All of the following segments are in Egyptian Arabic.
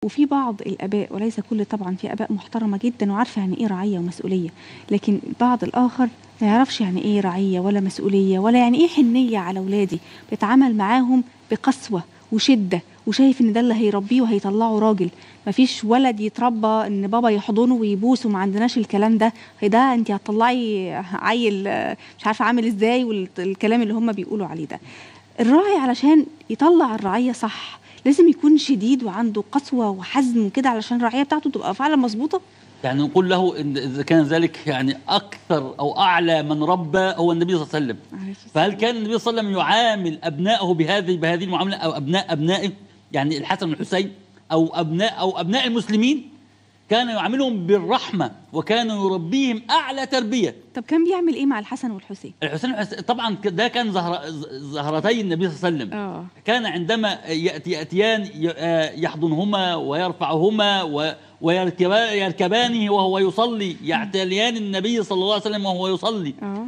وفي بعض الاباء وليس كل طبعا في اباء محترمه جدا وعارفه يعني ايه رعيه ومسؤوليه لكن بعض الاخر ما يعرفش يعني ايه رعيه ولا مسؤوليه ولا يعني ايه حنيه على اولادي بيتعامل معاهم بقسوه وشده وشايف ان ده اللي هيربيه وهيطلعه راجل مفيش ولد يتربى ان بابا يحضنه ويبوسه ما عندناش الكلام ده هي ده انت هتطلعي عيل آه، مش عارفه عامل ازاي والكلام اللي هم بيقولوا عليه ده الراعي علشان يطلع الرعيه صح لازم يكون شديد وعنده قسوه وحزم وكده علشان الرعيه بتاعته تبقى فعلا مظبوطه يعني نقول له ان اذا كان ذلك يعني اكثر او اعلى من ربى هو النبي صلى الله عليه وسلم عليه الصلاة فهل كان النبي صلى الله عليه وسلم يعامل ابنائه بهذه بهذه المعامله او ابناء ابنائه يعني الحسن والحسين او ابناء او ابناء المسلمين كان يعاملهم بالرحمه وكان يربيهم اعلى تربيه طب كان بيعمل ايه مع الحسن والحسين الحسين والحسين- طبعا ده كان زهر زهرتي النبي صلى الله عليه وسلم اه كان عندما يأتي يأتيان ي- آه يحضنهما ويرفعهما و- ويركبا- يركبانه وهو يصلي يعتليان النبي صلى الله عليه وسلم وهو يصلي اه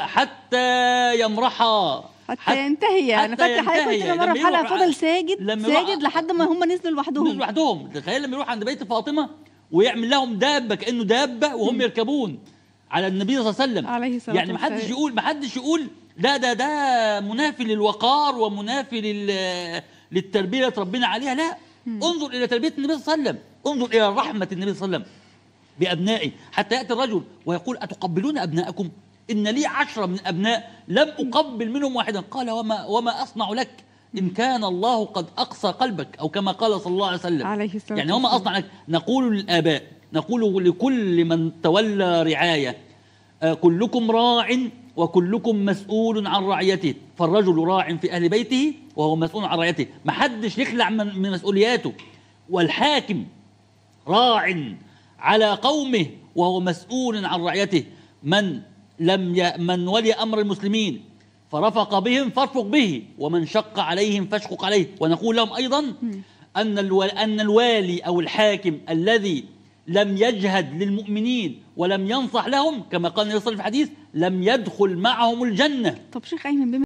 وحتى يمرحا حتى ينتهي انا حتى فاكره حضرتك قلت ينتهي. لنا مره لما في حلقه يروح- فضل ساجد لما يروح- ساجد لحد ما هم نزلوا مش لوحدهم لوحدهم تخيل لما يروح عند بيت فاطمه ويعمل لهم دابه كانه دابه وهم يركبون على الني صلى الله عليه وسلم عليه الصلاة يعني ما حدش والسلام. يقول ما حدش يقول ده ده ده منافي للوقار ومنافي لل للتربيه اللي اتربينا عليها لا انظر الى تربيه النبي صلى الله عليه وسلم انظر الى رحمه النبي صلى الله عليه وسلم بأبنائي حتى يأتي الرجل ويقول أتقبلون أبناءكم إن لي عشرة من أبناء لم أقبل منهم واحدا قال وما, وما أصنع لك إن كان الله قد أقصى قلبك أو كما قال صلى الله عليه وسلم عليه الصلاة يعني وما والسلام. أصنع لك نقول للآباء نقول لكل من تولى رعاية آه، كلكم راع وكلكم مسؤول عن رعيته فالرجل راع في أهل بيته وهو مسؤول عن رعيته ما حدش يخلع من من مسؤولياته والحاكم راع على قومه وهو مسؤول عن رعيته من لم ي... من ولي امر المسلمين فرفق بهم فارفق به ومن شق عليهم فاشقق عليه ونقول لهم ايضا ان الو... ان الوالي او الحاكم الذي لم يجهد للمؤمنين ولم ينصح لهم كما قال النبي صلى الله عليه وسلم في الحديث لم يدخل معهم الجنه طب شيخ ايمن بما